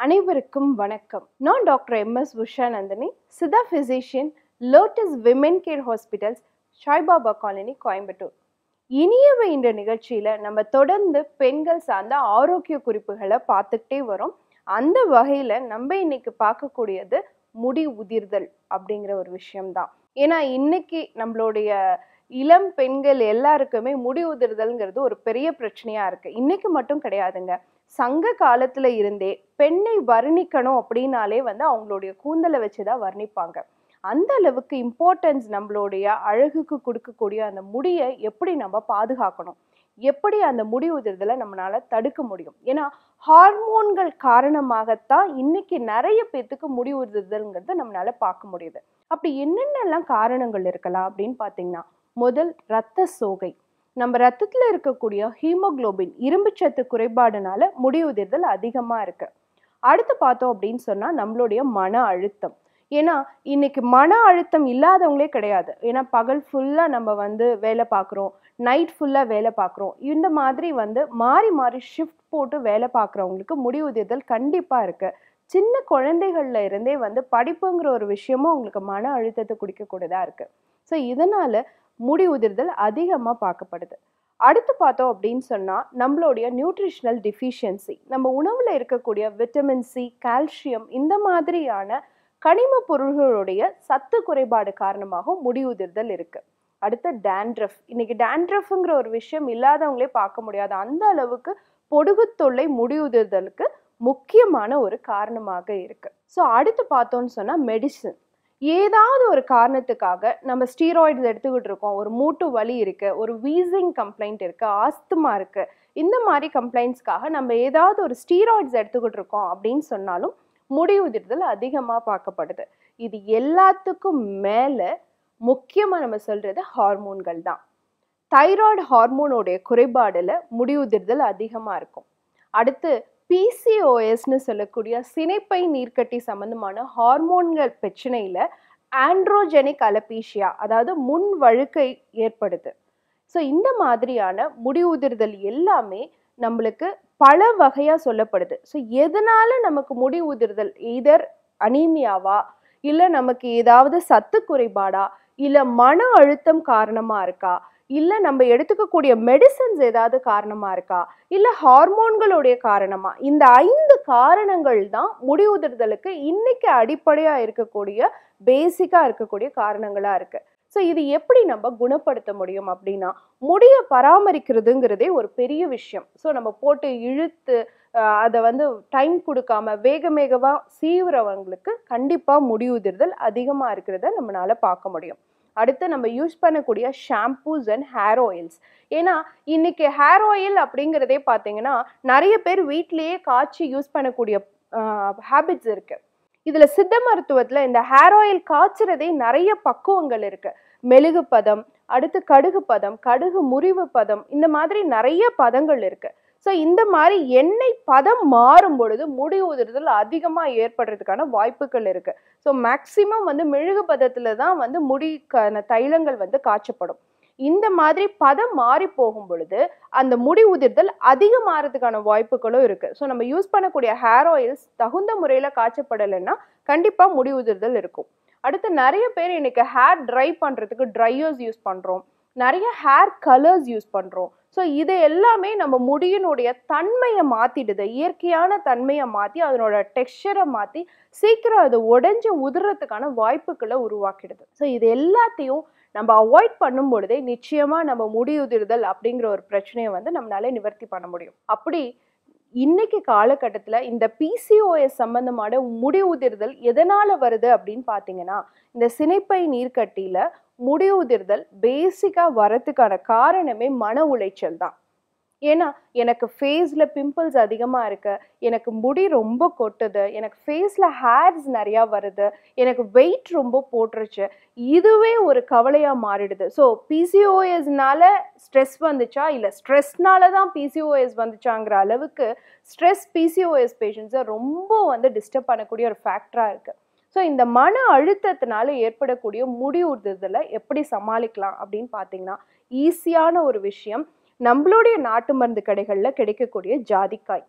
அனைவருக்கும் வணக்கம் நான் doctor M S Usha Nandini Siddha physician Lotus women care hospitals Saibaba colony Coimbatore Iniyavai என்ற நிகழ்ச்சியில நம்ம தொடர்ந்து பெண்கள் சார்ந்த ஆரோக்கிய குறிப்புகளை பார்த்துக்கிட்டே வரோம் அந்த வகையில நம்ம இன்னைக்கு பார்க்கக்கூடியது முடி உதிர்தல் அப்படிங்கிற ஒரு விஷயம்தான் ஏன்னா இன்னைக்கு நம்மளுடைய இளம் பெண்கள் எல்லாருக்குமே முடி உதிர்தல்ங்கிறது ஒரு பெரிய பிரச்சனையா இருக்கு இன்னைக்கு மட்டும் கிடையாதுங்க சங்க காலத்துல இருந்தே பெண்ணை வர்ணிக்கணும் அப்படின்னாலே வந்து அவங்களுடைய கூந்தலை வச்சுதான் வர்ணிப்பாங்க அந்த அளவுக்கு இம்பார்ட்டன்ஸ் நம்மளுடைய அழகுக்கு கொடுக்கக்கூடிய அந்த முடியை எப்படி நம்ம பாதுகாக்கணும் எப்படி அந்த முடி உதிர்தலை நம்மளால தடுக்க முடியும் ஏன்னா ஹார்மோன்கள் காரணமாகத்தான் இன்னைக்கு நிறைய பேர்த்துக்கு முடி உதிர்தல்ங்கிறத நம்மளால பார்க்க முடியுது அப்படி என்னென்னலாம் காரணங்கள் இருக்கலாம் அப்படின்னு பார்த்தீங்கன்னா முதல் இரத்த சோகை நம்ம ரத்தத்துல இருக்கக்கூடிய ஹீமோகுளோபின் இரும்புச்சத்து குறைபாடுனால முடி உதிர்தல் அதிகமா இருக்கு அடுத்து பார்த்தோம் அப்படின்னு சொன்னா நம்மளுடைய மன அழுத்தம் ஏன்னா இன்னைக்கு மன அழுத்தம் இல்லாதவங்களே கிடையாது ஏன்னா பகல் ஃபுல்லா நம்ம வந்து வேலை பார்க்குறோம் நைட் ஃபுல்லா வேலை பார்க்குறோம் இந்த மாதிரி வந்து மாறி மாறி ஷிஃப்ட் போட்டு வேலை பார்க்குறவங்களுக்கு முடி உதிர்தல் கண்டிப்பா இருக்கு சின்ன குழந்தைகள்ல இருந்தே வந்து படிப்புங்கிற ஒரு விஷயமும் அவங்களுக்கு மன அழுத்தத்தை குடிக்கக்கூடியதா இருக்கு ஸோ இதனால முடி உதிர்தல் அதிகமாக பார்க்கப்படுது அடுத்து பார்த்தோம் அப்படின்னு சொன்னால் நம்மளுடைய நியூட்ரிஷனல் டிஃபிஷியன்சி நம்ம உணவில் இருக்கக்கூடிய விட்டமின் சி கால்சியம் இந்த மாதிரியான கனிம பொருள்களுடைய சத்து குறைபாடு காரணமாகவும் முடி உதிர்தல் இருக்கு அடுத்து டேண்ட்ரஃப் இன்னைக்கு டேண்ட்ரஃப்ங்கிற ஒரு விஷயம் இல்லாதவங்களே பார்க்க முடியாது அந்த அளவுக்கு பொடுகு தொல்லை முடி உதிர்தலுக்கு முக்கியமான ஒரு காரணமாக இருக்கு ஸோ அடுத்து பார்த்தோம்னு சொன்னால் மெடிசன் ஏதாவது ஒரு காரணத்துக்காக நம்ம ஸ்டீராய்ட்ஸ் எடுத்துக்கிட்டு இருக்கோம் ஒரு மூட்டு வலி இருக்கு ஒரு வீசிங் கம்ப்ளைண்ட் இருக்கு ஆஸ்துமா இருக்கு இந்த மாதிரி கம்ப்ளைண்ட்ஸ்க்காக நம்ம ஏதாவது ஒரு ஸ்டீராய்ட்ஸ் எடுத்துக்கிட்டு இருக்கோம் அப்படின்னு சொன்னாலும் முடி உதிர்தல் அதிகமாக பார்க்கப்படுது இது எல்லாத்துக்கும் மேலே முக்கியமாக நம்ம சொல்றது ஹார்மோன்கள் தான் தைராய்டு ஹார்மோனோடைய குறைபாடுல முடி உதிர்தல் அதிகமாக இருக்கும் அடுத்து பிசிஓஎஸ்னு சொல்லக்கூடிய சினைப்பை நீர்க்கட்டி சம்பந்தமான ஹார்மோன்கள் பிரச்சனையில ஆண்ட்ரோஜெனிக் அலபீஷியா அதாவது முன் வழுக்கை ஏற்படுது ஸோ இந்த மாதிரியான முடி உதிர்தல் எல்லாமே நம்மளுக்கு பல வகையா சொல்லப்படுது ஸோ எதனால நமக்கு முடி உதிர்தல் எதர் அனீமியாவா இல்லை நமக்கு ஏதாவது சத்து குறைபாடா இல்லை மன அழுத்தம் காரணமா இருக்கா இல்லை நம்ம எடுத்துக்கக்கூடிய மெடிசன்ஸ் ஏதாவது காரணமா இருக்கா இல்லை ஹார்மோன்களுடைய காரணமா இந்த ஐந்து காரணங்கள் தான் முடி உதிர்தலுக்கு இன்னைக்கு அடிப்படையா இருக்கக்கூடிய பேசிக்கா இருக்கக்கூடிய காரணங்களா இருக்கு ஸோ இது எப்படி நம்ம குணப்படுத்த முடியும் அப்படின்னா முடியை பராமரிக்கிறதுங்கிறதே ஒரு பெரிய விஷயம் ஸோ நம்ம போட்டு இழுத்து அதை வந்து டைம் கொடுக்காம வேக வேகமா சீவுறவங்களுக்கு கண்டிப்பாக முடி உதிர்தல் அதிகமாக இருக்கிறத நம்மளால பார்க்க முடியும் அடுத்து நம்ம யூஸ் பண்ணக்கூடிய ஷாம்பூஸ் அண்ட் ஹேர் ஆயில்ஸ் ஏன்னா இன்னைக்கு ஹேர் ஆயில் அப்படிங்கிறதே பார்த்தீங்கன்னா நிறைய பேர் வீட்லேயே காய்ச்சி யூஸ் பண்ணக்கூடிய ஹேபிட்ஸ் இருக்கு இதுல சித்த மருத்துவத்துல இந்த ஹேர் ஆயில் காய்ச்சறதே நிறைய பக்குவங்கள் இருக்கு மெழுகு பதம் அடுத்து கடுகு பதம் கடுகு முறிவு பதம் இந்த மாதிரி நிறைய பதங்கள் இருக்கு ஸோ இந்த மாதிரி எண்ணெய் பதம் மாறும் பொழுது முடி உதிர்தல் அதிகமாக ஏற்படுறதுக்கான வாய்ப்புகள் இருக்கு ஸோ மேக்சிமம் வந்து மெழுகு பதத்துல தான் வந்து முடிக்கான தைலங்கள் வந்து காய்ச்சப்படும் இந்த மாதிரி பதம் மாறி போகும் பொழுது அந்த முடி உதிர்தல் அதிகமாகிறதுக்கான வாய்ப்புகளும் இருக்கு ஸோ நம்ம யூஸ் பண்ணக்கூடிய ஹேர் ஆயில்ஸ் தகுந்த முறையில் காய்ச்சப்படலைன்னா கண்டிப்பாக முடி உதிர்தல் இருக்கும் அடுத்து நிறைய பேர் இன்னைக்கு ஹேர் ட்ரை பண்ணுறதுக்கு ட்ரையர்ஸ் யூஸ் பண்ணுறோம் நிறைய ஹேர் கலர்ஸ் யூஸ் பண்ணுறோம் ஸோ இது எல்லாமே நம்ம முடியினுடைய தன்மையை மாற்றிடுது இயற்கையான தன்மையை மாற்றி அதனோட டெக்ஸ்சரை மாற்றி சீக்கிரம் அது உடஞ்சி உதுறதுக்கான வாய்ப்புகளை உருவாக்கிடுது ஸோ இது எல்லாத்தையும் நம்ம அவாய்ட் பண்ணும் பொழுதே நிச்சயமா நம்ம முடி உதிர்தல் அப்படிங்கிற ஒரு பிரச்சனையை வந்து நம்மளால நிவர்த்தி பண்ண முடியும் அப்படி இன்னைக்கு காலகட்டத்தில் இந்த பிசிஓஎஸ் சம்பந்தமான முடி உதிர்தல் எதனால வருது அப்படின்னு பார்த்தீங்கன்னா இந்த சினைப்பை நீர்க்கட்டியில முடி உதிர்தல் பேசிக்காக வரத்துக்கான காரணமே மன உளைச்சல் தான் ஏன்னா எனக்கு ஃபேஸில் பிம்பிள்ஸ் அதிகமாக இருக்கு எனக்கு முடி ரொம்ப கொட்டுது எனக்கு ஃபேஸில் ஹேர்ஸ் நிறையா வருது எனக்கு வெயிட் ரொம்ப போட்டுருச்சு இதுவே ஒரு கவலையாக மாறிடுது ஸோ பிசிஓஎஸ்னால ஸ்ட்ரெஸ் வந்துச்சா இல்லை ஸ்ட்ரெஸ்னால தான் பிசிஓஎஸ் வந்துச்சாங்கிற அளவுக்கு ஸ்ட்ரெஸ் பிசிஓஎஸ் பேஷண்ட்ஸை ரொம்ப வந்து டிஸ்டர்ப் பண்ணக்கூடிய ஒரு ஃபேக்டராக இருக்குது ஸோ இந்த மன அழுத்தத்தினால ஏற்படக்கூடிய முடி உறுதலை எப்படி சமாளிக்கலாம் அப்படின்னு பார்த்தீங்கன்னா ஈஸியான ஒரு விஷயம் நம்மளுடைய நாட்டு மருந்து கடைகளில் கிடைக்கக்கூடிய ஜாதிக்காய்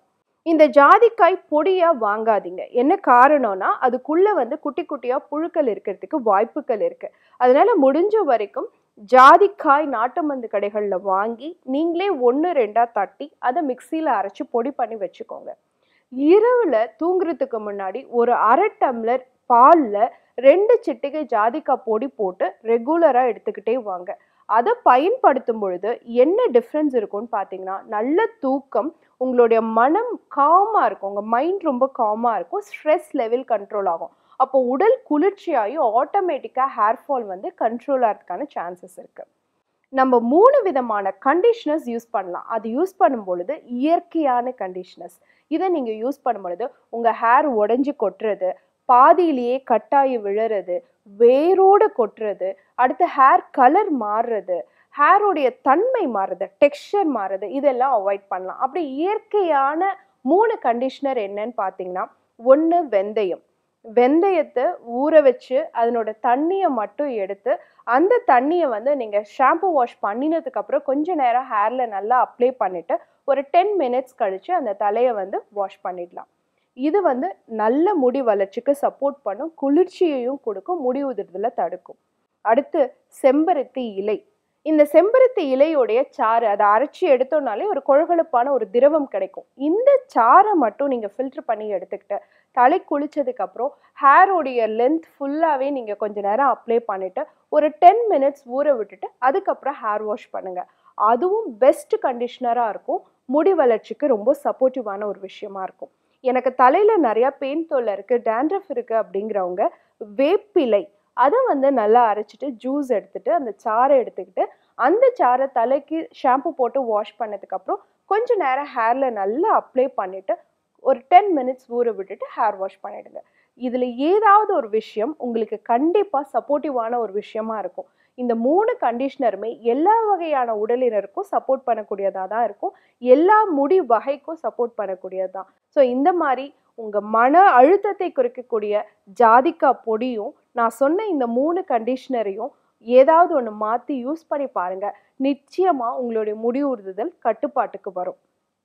இந்த ஜாதிக்காய் பொடியா வாங்காதீங்க என்ன காரணம்னா அதுக்குள்ள வந்து குட்டி குட்டியா புழுக்கள் இருக்கிறதுக்கு வாய்ப்புகள் இருக்கு அதனால முடிஞ்ச வரைக்கும் ஜாதிக்காய் நாட்டு மருந்து கடைகளில் வாங்கி நீங்களே ஒன்று ரெண்டா தட்டி அதை மிக்சியில் அரைச்சி பொடி பண்ணி வச்சுக்கோங்க இரவுல தூங்குறதுக்கு முன்னாடி ஒரு அரை டம்ளர் பால்ல ரெண்டு சிட்டிகை ஜாதிக்காய் பொடி போட்டு ரெகுலரா எடுத்துக்கிட்டே வாங்க அதை பயன்படுத்தும் பொழுது என்ன டிஃப்ரென்ஸ் இருக்கும்னு பார்த்தீங்கன்னா நல்ல தூக்கம் உங்களுடைய மனம் காமா இருக்கும் உங்க மைண்ட் ரொம்ப காமா இருக்கும் ஸ்ட்ரெஸ் லெவல் கண்ட்ரோல் ஆகும் அப்போ உடல் குளிர்ச்சியாகி ஆட்டோமேட்டிக்காக ஹேர் ஃபால் வந்து கண்ட்ரோல் ஆகிறதுக்கான சான்சஸ் இருக்கு நம்ம மூணு விதமான கண்டிஷனர்ஸ் யூஸ் பண்ணலாம் அது யூஸ் பண்ணும் பொழுது இயற்கையான கண்டிஷனர்ஸ் இதை நீங்கள் யூஸ் பண்ணும் பொழுது உங்கள் ஹேர் உடஞ்சி கொட்டுறது பாதியிலேயே கட்டாயி விழுறது வேரோட கொட்டுறது அடுத்து ஹேர் கலர் மாறுறது ஹேரோடைய தன்மை மாறுறது டெக்ஸ்சர் மாறுறது இதெல்லாம் அவாய்ட் பண்ணலாம் அப்படி இயற்கையான மூணு கண்டிஷனர் என்னன்னு பார்த்தீங்கன்னா ஒன்று வெந்தயம் வெந்தயத்தை ஊற வச்சு அதனோட தண்ணியை மட்டும் எடுத்து அந்த தண்ணியை வந்து நீங்கள் ஷாம்பு வாஷ் பண்ணினதுக்கு அப்புறம் கொஞ்ச நேரம் ஹேரில் நல்லா அப்ளை பண்ணிட்டு ஒரு டென் மினிட்ஸ் கழிச்சு அந்த தலையை வந்து வாஷ் பண்ணிடலாம் இது வந்து நல்ல முடி வளர்ச்சிக்கு சப்போர்ட் பண்ணும் குளிர்ச்சியையும் கொடுக்கும் முடி உதிர்தலை தடுக்கும் அடுத்து செம்பருத்தி இலை இந்த செம்பருத்தி இலையோடைய சாறு அதை அரைச்சி எடுத்தோம்னாலே ஒரு கொழகொழுப்பான ஒரு திரவம் கிடைக்கும் இந்த சாறை மட்டும் நீங்கள் ஃபில்டர் பண்ணி எடுத்துக்கிட்டு தலை குளிச்சதுக்கு அப்புறம் ஹேரோடைய லென்த் ஃபுல்லாகவே நீங்கள் கொஞ்ச நேரம் அப்ளை பண்ணிட்டு ஒரு டென் மினிட்ஸ் ஊற விட்டுட்டு அதுக்கப்புறம் ஹேர் வாஷ் பண்ணுங்க அதுவும் பெஸ்ட் கண்டிஷனராக இருக்கும் முடி வளர்ச்சிக்கு ரொம்ப சப்போர்ட்டிவான ஒரு விஷயமா இருக்கும் எனக்கு தலையில நிறைய பெயின் தொல்லை இருக்கு டேண்ட்ரஃப் இருக்கு அப்படிங்கிறவங்க வேப்பிலை அதை வந்து நல்லா அரைச்சிட்டு ஜூஸ் எடுத்துட்டு அந்த சாறை எடுத்துக்கிட்டு அந்த சாறை தலைக்கு ஷாம்பு போட்டு வாஷ் பண்ணதுக்கு அப்புறம் கொஞ்ச நேரம் ஹேர்ல நல்லா அப்ளை பண்ணிட்டு ஒரு டென் மினிட்ஸ் ஊற விட்டுட்டு ஹேர் வாஷ் பண்ணிடுங்க இதுல ஏதாவது ஒரு விஷயம் உங்களுக்கு கண்டிப்பா சப்போர்ட்டிவான ஒரு விஷயமா இருக்கும் இந்த மூணு கண்டிஷனருமே எல்லா வகையான உடலினருக்கும் சப்போர்ட் பண்ணக்கூடியதாக தான் இருக்கும் எல்லா முடி வகைக்கும் சப்போர்ட் பண்ணக்கூடியது தான் ஸோ இந்த மாதிரி உங்கள் மன அழுத்தத்தை குறைக்கக்கூடிய ஜாதிக்கா பொடியும் நான் சொன்ன இந்த மூணு கண்டிஷனரையும் ஏதாவது ஒன்று மாற்றி யூஸ் பண்ணி பாருங்க நிச்சயமாக உங்களுடைய முடி உறுதுதல் கட்டுப்பாட்டுக்கு வரும்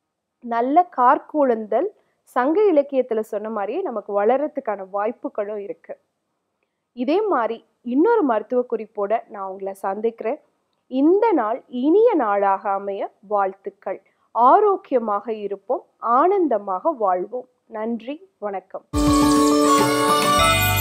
நல்ல கார்கூழுந்தல் சங்க இலக்கியத்தில் சொன்ன மாதிரியே நமக்கு வளர்கிறதுக்கான வாய்ப்புகளும் இருக்கு இதே மாதிரி இன்னொரு மருத்துவ குறிப்போட நான் உங்களை சந்திக்கிறேன் இந்த நாள் இனிய நாளாக அமைய வாழ்த்துக்கள் ஆரோக்கியமாக இருப்போம் ஆனந்தமாக வாழ்வோம் நன்றி வணக்கம்